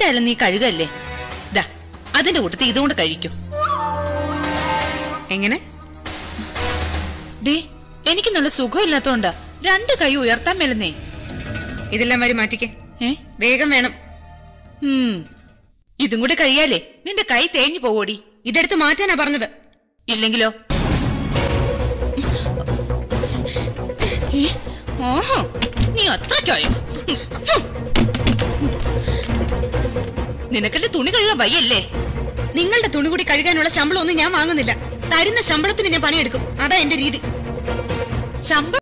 എന്തായാലും നീ കഴുകല്ലേ ദാ അതിന്റെ കൂട്ടത്തിൽ ഇതുകൊണ്ട് കഴിക്കും എങ്ങനെ ഡേ എനിക്ക് നല്ല സുഖമില്ലാത്തോണ്ടാ രണ്ട് കൈ ഉയർത്താൻ മേലെന്നേ ഇതെല്ലാം വരി മാറ്റിക്കേ ഏ വേഗം വേണം ഉം ഇതും കൂടെ കഴിയാലേ നിന്റെ കൈ തേഞ്ഞു പോവോടി ഇതെടുത്ത് മാറ്റാനാ പറഞ്ഞത് ഇല്ലെങ്കിലോ ഏ? ഓഹോ നീ അത്രയ്ക്കായോ നിനക്കെന്റെ തുണി കഴുകാൻ വയ്യല്ലേ നിങ്ങളുടെ തുണി കൂടി കഴുകാനുള്ള ശമ്പളം ഒന്നും ഞാൻ വാങ്ങുന്നില്ല തരുന്ന ശമ്പളത്തിന് ഞാൻ പണിയെടുക്കും അതാ എന്റെ രീതി ശമ്പളം